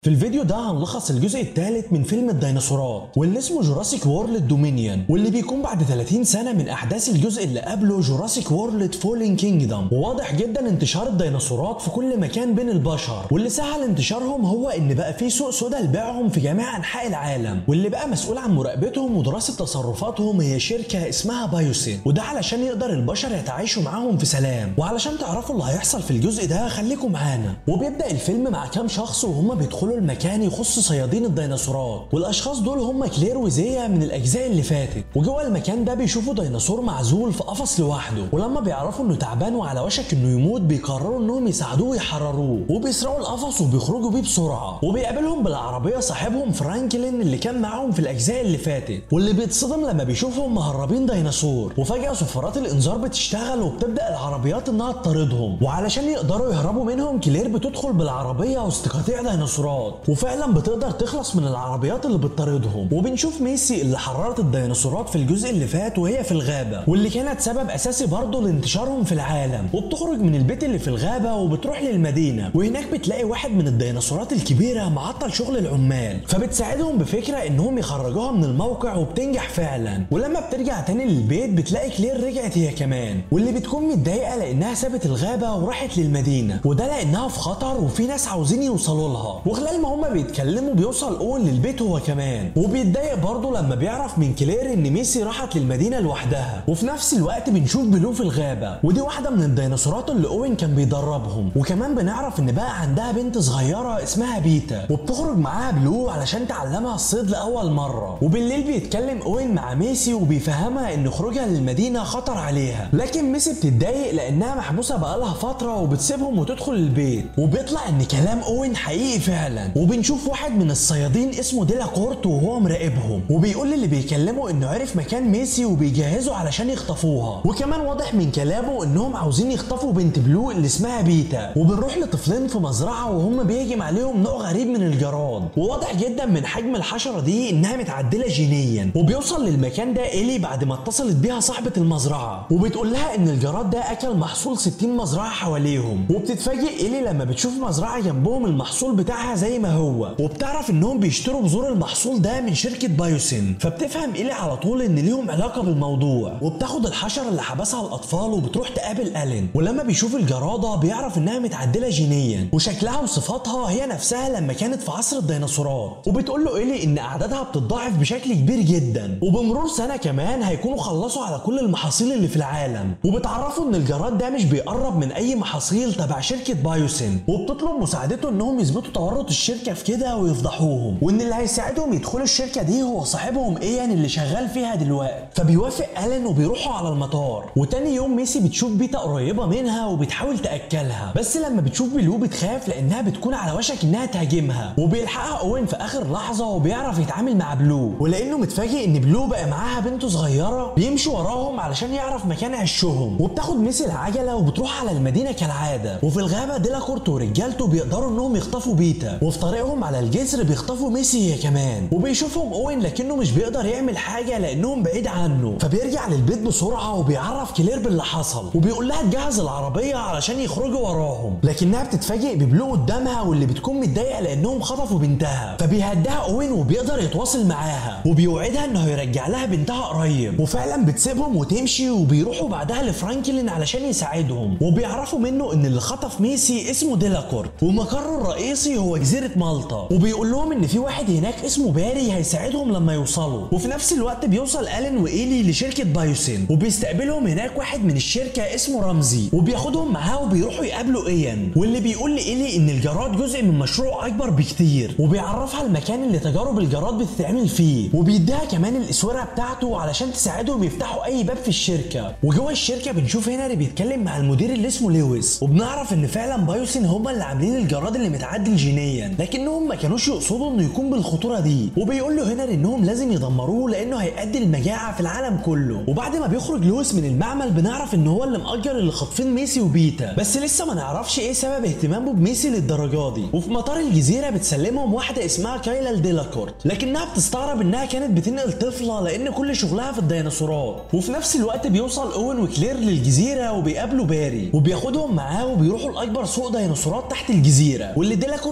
في الفيديو ده هنلخص الجزء الثالث من فيلم الديناصورات واللي اسمه جوراسيك وورلد دومينيون واللي بيكون بعد 30 سنة من أحداث الجزء اللي قبله جوراسيك وورلد فولين كينجدم وواضح جدا انتشار الديناصورات في كل مكان بين البشر واللي سهل انتشارهم هو إن بقى في سوق سودا لبيعهم في جميع أنحاء العالم واللي بقى مسؤول عن مراقبتهم ودراسة تصرفاتهم هي شركة اسمها بايوسين وده علشان يقدر البشر يتعايشوا معاهم في سلام وعلشان تعرفوا اللي هيحصل في الجزء ده خليكم معانا وبيبدأ الفيلم مع كام شخص وهم بيدخلوا المكان يخص صيادين الديناصورات والاشخاص دول هم كلير وزيا من الاجزاء اللي فاتت وجوه المكان ده بيشوفوا ديناصور معزول في قفص لوحده ولما بيعرفوا انه تعبان وعلى وشك انه يموت بيقرروا انهم يساعدوه ويحرروه وبيسرقوا القفص وبيخرجوا بيه بسرعه وبيقابلهم بالعربيه صاحبهم فرانكلين اللي كان معاهم في الاجزاء اللي فاتت واللي بيتصدم لما بيشوفهم مهربين ديناصور وفجاه صفارات الانذار بتشتغل وبتبدا العربيات انها تطاردهم وعلشان يقدروا يهربوا منهم كلير بتدخل بالعربيه وسط قطيع ديناصورات وفعلا بتقدر تخلص من العربيات اللي بتطاردهم وبنشوف ميسي اللي حررت الديناصورات في الجزء اللي فات وهي في الغابه واللي كانت سبب اساسي برضه لانتشارهم في العالم وبتخرج من البيت اللي في الغابه وبتروح للمدينه وهناك بتلاقي واحد من الديناصورات الكبيره معطل شغل العمال فبتساعدهم بفكره انهم يخرجوها من الموقع وبتنجح فعلا ولما بترجع تاني للبيت بتلاقي كلير رجعت هي كمان واللي بتكون متضايقه لانها سابت الغابه وراحت للمدينه وده لانها في خطر وفي ناس عاوزين يوصلوا لها وخلال ما هما بيتكلموا بيوصل اون للبيت هو كمان وبيتضايق برضه لما بيعرف من كلير ان ميسي راحت للمدينه لوحدها وفي نفس الوقت بنشوف بلو في الغابه ودي واحده من الديناصورات اللي اوين كان بيدربهم وكمان بنعرف ان بقى عندها بنت صغيره اسمها بيتا وبتخرج معاها بلو علشان تعلمها الصيد لاول مره وبالليل بيتكلم اوين مع ميسي وبيفهمها ان خروجها للمدينه خطر عليها لكن ميسي بتتضايق لانها محبوسه بقالها فتره وبتسيبهم وتدخل البيت وبيطلع ان كلام اوين حقيقي فعلا وبنشوف واحد من الصيادين اسمه ديلا كورت وهو مراقبهم وبيقول للي بيكلمه انه عرف مكان ميسي وبيجهزوا علشان يخطفوها وكمان واضح من كلامه انهم عاوزين يخطفوا بنت بلو اللي اسمها بيتا وبنروح لطفلين في مزرعه وهم بيهجم عليهم نوع غريب من الجراد وواضح جدا من حجم الحشره دي انها متعدله جينيا وبيوصل للمكان ده ايلي بعد ما اتصلت بيها صاحبه المزرعه وبتقول لها ان الجراد ده اكل محصول 60 مزرعه حواليهم وبتتفاجئ ايلي لما بتشوف مزرعه جنبهم المحصول بتاعها زي ما هو وبتعرف انهم بيشتروا بذور المحصول ده من شركه بايوسين فبتفهم ايلي على طول ان ليهم علاقه بالموضوع وبتاخد الحشره اللي حبسها الاطفال وبتروح تقابل الين ولما بيشوف الجراده بيعرف انها متعدله جينيا وشكلها وصفاتها هي نفسها لما كانت في عصر الديناصورات وبتقول له ايلي ان اعدادها بتتضاعف بشكل كبير جدا وبمرور سنه كمان هيكونوا خلصوا على كل المحاصيل اللي في العالم وبتعرفوا ان الجراد ده مش بيقرب من اي محاصيل تبع شركه بايوسين وبتطلب مساعدته انهم يثبتوا تورط الشركه في كده ويفضحوهم وان اللي هيساعدهم يدخلوا الشركه دي هو صاحبهم ايان اللي شغال فيها دلوقتي فبيوافق الين وبيروحوا على المطار وتاني يوم ميسي بتشوف بيتا قريبه منها وبتحاول تاكلها بس لما بتشوف بلو بتخاف لانها بتكون على وشك انها تهاجمها وبيلحقها اوين في اخر لحظه وبيعرف يتعامل مع بلو ولانه متفاجئ ان بلو بقى معاها بنت صغيره بيمشي وراهم علشان يعرف مكان عشهم وبتاخد ميسي العجله وبتروح على المدينه كالعاده وفي الغابه ديلاكورت ورجالته بيقدروا انهم يخطفوا بيتا وفي طريقهم على الجسر بيخطفوا ميسي هي كمان وبيشوفهم اوين لكنه مش بيقدر يعمل حاجه لانهم بعيد عنه فبيرجع للبيت بسرعه وبيعرف كلير باللي حصل وبيقول لها تجهز العربيه علشان يخرجوا وراهم لكنها بتتفاجئ ببلو قدامها واللي بتكون متضايقه لانهم خطفوا بنتها فبيهدها اوين وبيقدر يتواصل معاها وبيوعدها انه هيرجع لها بنتها قريب وفعلا بتسيبهم وتمشي وبيروحوا بعدها لفرانكلين علشان يساعدهم وبيعرفوا منه ان اللي خطف ميسي اسمه ديلاكورت ومقره الرئيسي هو جزيره مالطا وبيقول لهم ان في واحد هناك اسمه باري هيساعدهم لما يوصلوا وفي نفس الوقت بيوصل الين وايلي لشركه بايوسين وبيستقبلهم هناك واحد من الشركه اسمه رمزي وبياخدهم معاه وبيروحوا يقابلوا ايان واللي بيقول لايلي ان الجراد جزء من مشروع اكبر بكتير وبيعرفها المكان اللي تجارب الجراد بتتعمل فيه وبيديها كمان الاسوره بتاعته علشان تساعدهم يفتحوا اي باب في الشركه وجوه الشركه بنشوف هنري بيتكلم مع المدير اللي اسمه لويس وبنعرف ان فعلا بايوسين هم اللي عاملين الجراد اللي متعدل جينيا لكنهم ما كانوش يقصدوا انه يكون بالخطوره دي وبيقول له هنري انهم لازم يدمروه لانه هيؤدي المجاعه في العالم كله وبعد ما بيخرج لويس من المعمل بنعرف ان هو اللي مأجر اللي خاطفين ميسي وبيتا بس لسه ما نعرفش ايه سبب اهتمامه بميسي للدرجه دي وفي مطار الجزيره بتسلمهم واحده اسمها كايلا ديلاكورت لكنها بتستغرب انها كانت بتنقل طفله لان كل شغلها في الديناصورات وفي نفس الوقت بيوصل اوين وكلير للجزيره وبيقابلوا باري وبياخدهم معاه وبيروحوا لاكبر سوق ديناصورات تحت الجزيره واللي ديلاكورت شغال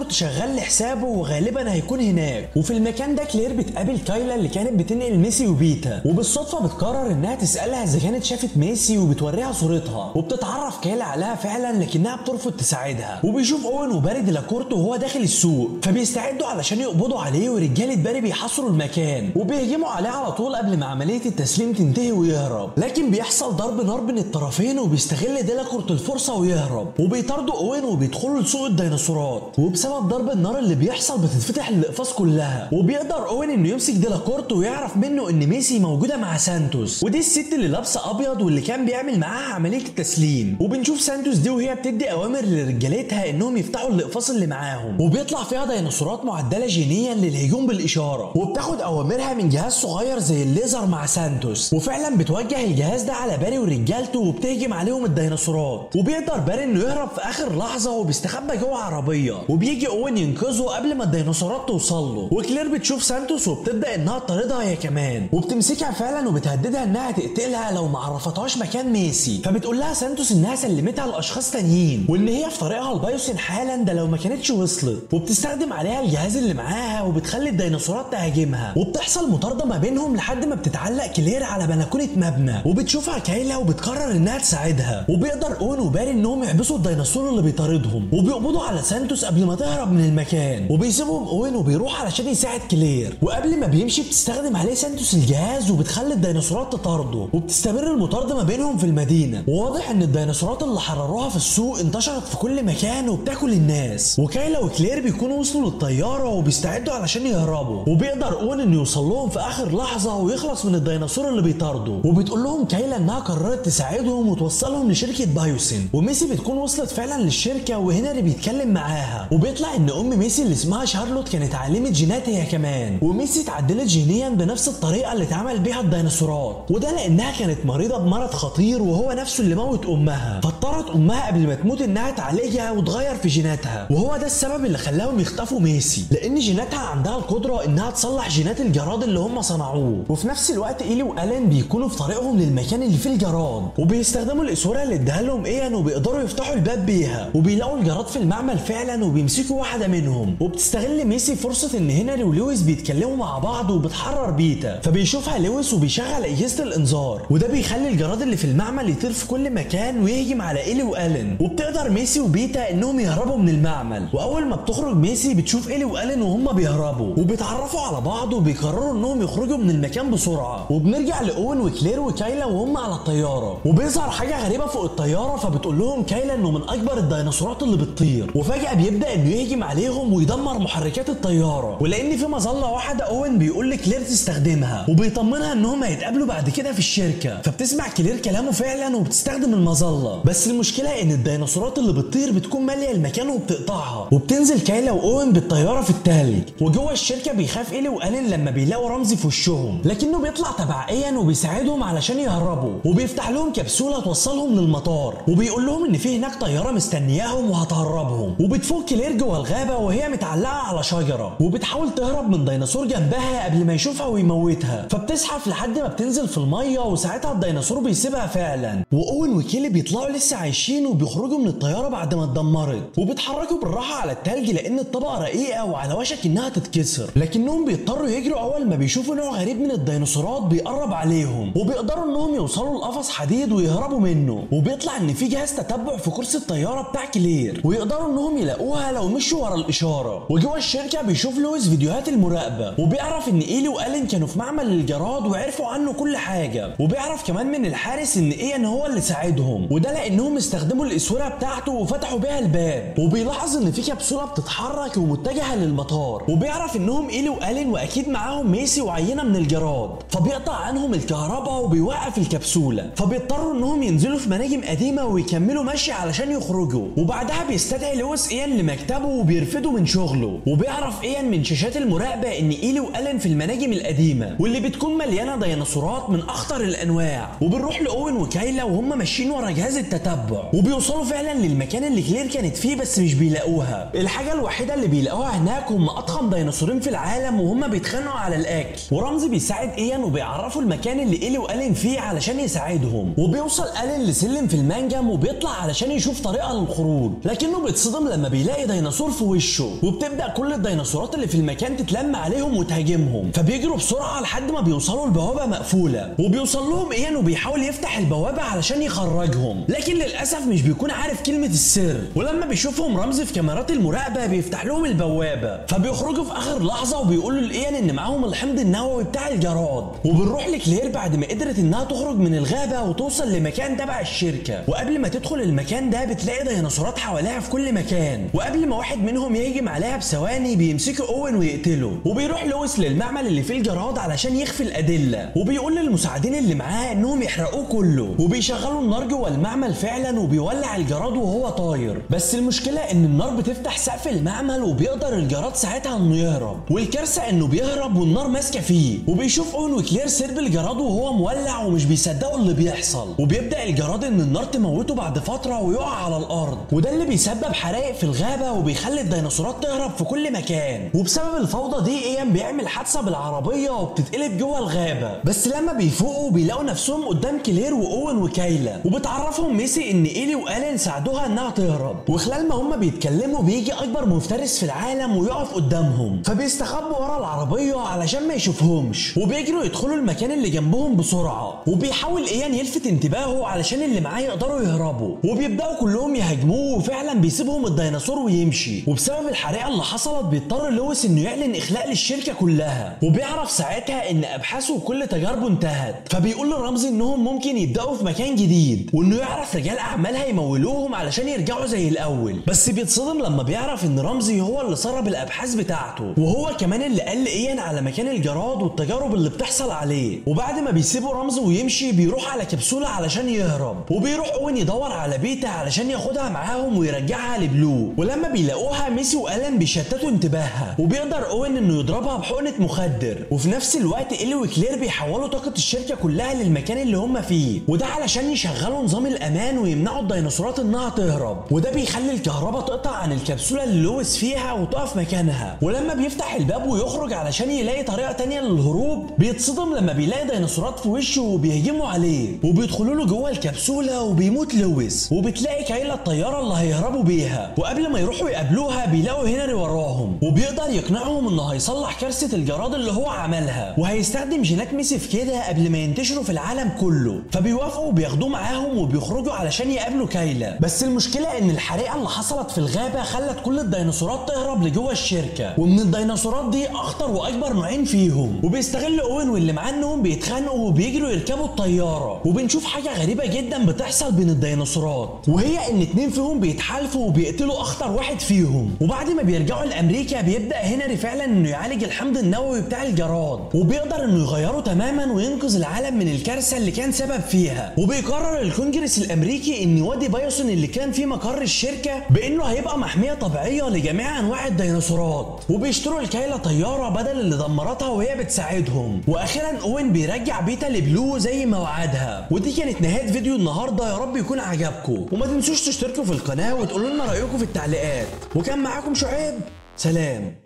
بيغلي حسابه وغالبا هيكون هناك وفي المكان ده كلير بتقابل كايلا اللي كانت بتنقل ميسي وبيتا وبالصدفه بتقرر انها تسالها اذا كانت شافت ميسي وبتوريها صورتها وبتتعرف كايلا عليها فعلا لكنها بترفض تساعدها وبيشوف اوين وباري ديلاكورت وهو داخل السوق فبيستعدوا علشان يقبضوا عليه ورجاله باري بيحاصروا المكان وبيهجموا عليه على طول قبل ما عمليه التسليم تنتهي ويهرب لكن بيحصل ضرب نار بين الطرفين وبيستغل ديلاكورت الفرصه ويهرب وبيطاردوا اوين وبيدخلوا لسوق الديناصورات وبسبب ضرب النار اللي بيحصل بتتفتح الاقفاص كلها وبيقدر اوين انه يمسك ديلاكورت ويعرف منه ان ميسي موجوده مع سانتوس ودي الست اللي لابسه ابيض واللي كان بيعمل معاها عمليه التسليم وبنشوف سانتوس دي وهي بتدي اوامر لرجالتها انهم يفتحوا الاقفاص اللي معاهم وبيطلع فيها ديناصورات معدله جينيا للهجوم بالاشاره وبتاخد اوامرها من جهاز صغير زي الليزر مع سانتوس وفعلا بتوجه الجهاز ده على باري ورجالته وبتهجم عليهم الديناصورات وبيقدر باري انه يهرب في اخر لحظه وبيستخبى جوه عربيه وبيجي اوين ينقذه قبل ما الديناصورات توصل له وكلير بتشوف سانتوس وبتبدا انها تطاردها هي كمان وبتمسكها فعلا وبتهددها انها تقتلها لو ما عرفتهاش مكان ميسي فبتقول لها سانتوس انها سلمتها لاشخاص تانيين وان هي في طريقها لبايوسين حالا ده لو ما كانتش وصلت وبتستخدم عليها الجهاز اللي معاها وبتخلي الديناصورات تهاجمها وبتحصل مطارده ما بينهم لحد ما بتتعلق كلير على بلكونه مبنى وبتشوفها كايلا وبتقرر انها تساعدها وبيقدر اون وباري انهم يحبسوا الديناصور اللي بيطاردهم وبيقبضوا على سانتوس قبل ما تهرب من المكان وبيسيبهم اوين وبيروح علشان يساعد كلير وقبل ما بيمشي بتستخدم عليه سانتوس الجهاز وبتخلي الديناصورات تطارده وبتستمر المطارده ما بينهم في المدينه وواضح ان الديناصورات اللي حرروها في السوق انتشرت في كل مكان وبتاكل الناس وكايلا وكلير بيكونوا وصلوا للطياره وبيستعدوا علشان يهربوا وبيقدر اون انه يوصل لهم في اخر لحظه ويخلص من الديناصور اللي بيطارده وبتقول لهم كايلا انها قررت تساعدهم وتوصلهم لشركه بايوسين وميسي بتكون وصلت فعلا للشركه وهنري بيتكلم معاها وبيطلع ان ام ميسي اللي اسمها شارلوت كانت عالمه جينات هي كمان وميسي اتعدلت جينيا بنفس الطريقه اللي اتعمل بيها الديناصورات وده لانها كانت مريضه بمرض خطير وهو نفسه اللي موت امها فاضطرت امها قبل ما تموت انها تعالجها وتغير في جيناتها وهو ده السبب اللي خلاهم يخطفوا ميسي لان جيناتها عندها القدره انها تصلح جينات الجراد اللي هم صنعوه وفي نفس الوقت ايلي والين بيكونوا في طريقهم للمكان اللي فيه الجراد وبيستخدموا الاسوره اللي اداها لهم ايان وبيقدروا يفتحوا الباب بيها وبيلاقوا الجراد في المعمل فعلا وبيمسكوا واحده منهم وبتستغل ميسي فرصه ان هنري ولويس بيتكلموا مع بعض وبتحرر بيتا فبيشوفها لويس وبيشغل اجهزه الانذار وده بيخلي الجراد اللي في المعمل يطير في كل مكان ويهجم على ايلي والين وبتقدر ميسي وبيتا انهم يهربوا من المعمل واول ما بتخرج ميسي بتشوف ايلي والين وهم بيهربوا وبيتعرفوا على بعض وبيقرروا انهم يخرجوا من المكان بسرعه وبنرجع لاون وكلير وكايلا وهم على الطياره وبيظهر حاجه غريبه فوق الطياره فبتقول لهم كايلا انه من اكبر الديناصورات اللي بتطير وفجاه بيبدا انه يهجم عليهم ويدمر محركات الطياره ولان في مظله واحده اوين بيقول لكلير تستخدمها وبيطمنها انهم هيتقابلوا بعد كده في الشركه فبتسمع كلير كلامه فعلا وبتستخدم المظله بس المشكله ان الديناصورات اللي بتطير بتكون ماليه المكان وبتقطعها وبتنزل كايلا واوين بالطياره في التلج وجوه الشركه بيخاف ايلي والين لما بيلاقوا رمزي في وشهم لكنه بيطلع تبع ايان وبيساعدهم علشان يهربوا وبيفتح لهم كبسوله توصلهم للمطار وبيقول لهم ان في هناك طياره مستنياهم وهتهربهم وبتفوق كلير جوه الغابه وهي متعلقه على شجره وبتحاول تهرب من ديناصور جنبها قبل ما يشوفها ويموتها فبتزحف لحد ما بتنزل في الميه وساعتها الديناصور بيسيبها فعلا واوين وكيلي بيطلعوا لسه عايشين وبيخرجوا من الطياره بعد ما اتدمرت وبيتحركوا بالراحه على التلج لان الطبقه رقيقه وعلى وشك انها تتكسر لكنهم بيضطروا يجروا اول ما بيشوفوا نوع غريب من الديناصورات بيقرب عليهم وبيقدروا انهم يوصلوا لقفص حديد ويهربوا منه وبيطلع ان في جهاز تتبع في كرسي الطياره بتاع كلير ويقدروا انهم يلاقوها لو مشوا ورا الاشاره وجوه الشركه بيشوف لويس فيديوهات المراقبه وبيعرف ان ايلي والين كانوا في معمل الجراد وعرفوا عنه كل حاجه وبيعرف كمان من الحارس ان ايان هو اللي ساعدهم وده لانهم استخدموا الاسوره بتاعته وفتحوا بيها الباب وبيلاحظ ان في كبسوله بتتحرك ومتجهه للمطار وبيعرف انهم ايلي والين واكيد معاهم ميسي وعينه من الجراد فبيقطع عنهم الكهرباء وبيوقف الكبسوله فبيضطروا انهم ينزلوا في مناجم قديمه ويكملوا مشي علشان يخرجوا وبعدها بيستدعي لويس ايان لمكتبه وبيرفضه من شغله وبيعرف ايان من شاشات المراقبه ان ايلي والين في المناجم القديمه واللي بتكون مليانه ديناصورات من اخطر الانواع وبنروح لاوين وكايلا وهم ماشيين ورا جهاز التتبع وبيوصلوا فعلا للمكان اللي كلير كانت فيه بس مش بيلاقوها الحاجه الوحيده اللي بيلاقوها هناك هم اضخم ديناصورين في العالم وهم بيتخانقوا على الاكل ورمزي بيساعد ايان وبيعرفوا المكان اللي ايلي والين فيه علشان يساعدهم وبيوصل الين لسلم في المنجم وبيطلع علشان يشوف طريقه للخروج لكنه بيتصدم لما بيلاقي ديناصور في في وشه وبتبدا كل الديناصورات اللي في المكان تتلم عليهم وتهاجمهم فبيجروا بسرعه لحد ما بيوصلوا البوابه مقفوله وبيوصل لهم ايان وبيحاول يفتح البوابه علشان يخرجهم لكن للاسف مش بيكون عارف كلمه السر ولما بيشوفهم رمز في كاميرات المراقبه بيفتح لهم البوابه فبيخرجوا في اخر لحظه وبيقولوا لايان ان معاهم الحمض النووي بتاع الجراد وبنروح لكلير بعد ما قدرت انها تخرج من الغابه وتوصل لمكان تبع الشركه وقبل ما تدخل المكان ده بتلاقي ديناصورات حواليها في كل مكان وقبل ما واحد منهم يهجم عليها بثواني بيمسكوا اوين ويقتله وبيروح لويس للمعمل اللي فيه الجراد علشان يخفي الادله وبيقول للمساعدين اللي معاه انهم يحرقوه كله وبيشغلوا النار جوه المعمل فعلا وبيولع الجراد وهو طاير بس المشكله ان النار بتفتح سقف المعمل وبيقدر الجراد ساعتها انه يهرب والكارثه انه بيهرب والنار ماسكه فيه وبيشوف اوين وكلير سرب الجراد وهو مولع ومش بيصدقوا اللي بيحصل وبيبدا الجراد ان النار تموته بعد فتره ويقع على الارض وده اللي بيسبب حرائق في الغابه وبيخلي الديناصورات تهرب في كل مكان وبسبب الفوضى دي ايام بيعمل حادثه بالعربيه وبتتقلب جوه الغابه بس لما بيفوقوا بيلاقوا نفسهم قدام كلير واوين وكايلا وبتعرفهم ميسي ان ايلي والين ساعدوها انها تهرب وخلال ما هم بيتكلموا بيجي اكبر مفترس في العالم ويقف قدامهم فبيستخبوا ورا العربيه علشان ما يشوفهمش وبيجروا يدخلوا المكان اللي جنبهم بسرعه وبيحاول ايان يلفت انتباهه علشان اللي معاه يقدروا يهربوا وبيبداوا كلهم يهاجموه وفعلا بيسيبهم الديناصور ويمشي وبسبب الحريقه اللي حصلت بيضطر لويس انه يعلن اخلاء للشركه كلها وبيعرف ساعتها ان ابحاثه وكل تجاربه انتهت فبيقول لرمزي انهم ممكن يبداوا في مكان جديد وانه يعرف رجال اعمالها يمولوهم علشان يرجعوا زي الاول بس بيتصدم لما بيعرف ان رمزي هو اللي سرب الابحاث بتاعته وهو كمان اللي قال لايان على مكان الجراد والتجارب اللي بتحصل عليه وبعد ما بيسيبوا رمزي ويمشي بيروح على كبسوله علشان يهرب وبيروح اوين يدور على بيتا علشان ياخدها معاهم ويرجعها لبلو ولما بيلاقوها ميسي والان بيشتتوا انتباهها وبيقدر اوين انه يضربها بحقنه مخدر وفي نفس الوقت ايلي وكلير بيحولوا طاقه الشركه كلها للمكان اللي هم فيه وده علشان يشغلوا نظام الامان ويمنعوا الديناصورات انها تهرب وده بيخلي الكهرباء تقطع عن الكبسوله اللي لويس فيها وتقف مكانها ولما بيفتح الباب ويخرج علشان يلاقي طريقه تانية للهروب بيتصدم لما بيلاقي ديناصورات في وشه وبيهجموا عليه وبيدخلوا له جوه الكبسوله وبيموت لويس وبتلاقي كايلا الطياره اللي هيهربوا بيها وقبل ما يروحوا يقابلوها بيلاقوا هنري وراهم وبيقدر يقنعهم انه هيصلح كارثه الجراد اللي هو عملها وهيستخدم جينات ميسي في كده قبل ما ينتشروا في العالم كله فبيوافقوا وبياخدوه معاهم وبيخرجوا علشان يقابلوا كايلا بس المشكله ان الحريقه اللي حصلت في الغابه خلت كل الديناصورات تهرب لجوه الشركه ومن الديناصورات دي اخطر واكبر نوعين فيهم وبيستغل اوين واللي معاه انهم بيتخانقوا وبيجروا يركبوا الطياره وبنشوف حاجه غريبه جدا بتحصل بين الديناصورات وهي ان اتنين فيهم بيتحالفوا وبيقتلوا اخطر واحد فيهم وبعد ما بيرجعوا لامريكا بيبدا هنري فعلا انه يعالج الحمض النووي بتاع الجراد وبيقدر انه يغيره تماما وينقذ العالم من الكارثه اللي كان سبب فيها وبيقرر الكونجرس الامريكي ان وادي بايوسون اللي كان فيه مقر الشركه بانه هيبقى محميه طبيعيه لجميع انواع الديناصورات وبيشتروا الكايلا طياره بدل اللي دمرتها وهي بتساعدهم واخيرا اوين بيرجع بيتا لبلو زي ما وعدها ودي كانت نهايه فيديو النهارده يا رب يكون عجبكم وما تنسوش تشتركوا في القناه وتقولوا لنا رايكم في التعليقات وكان معاكم شعيب سلام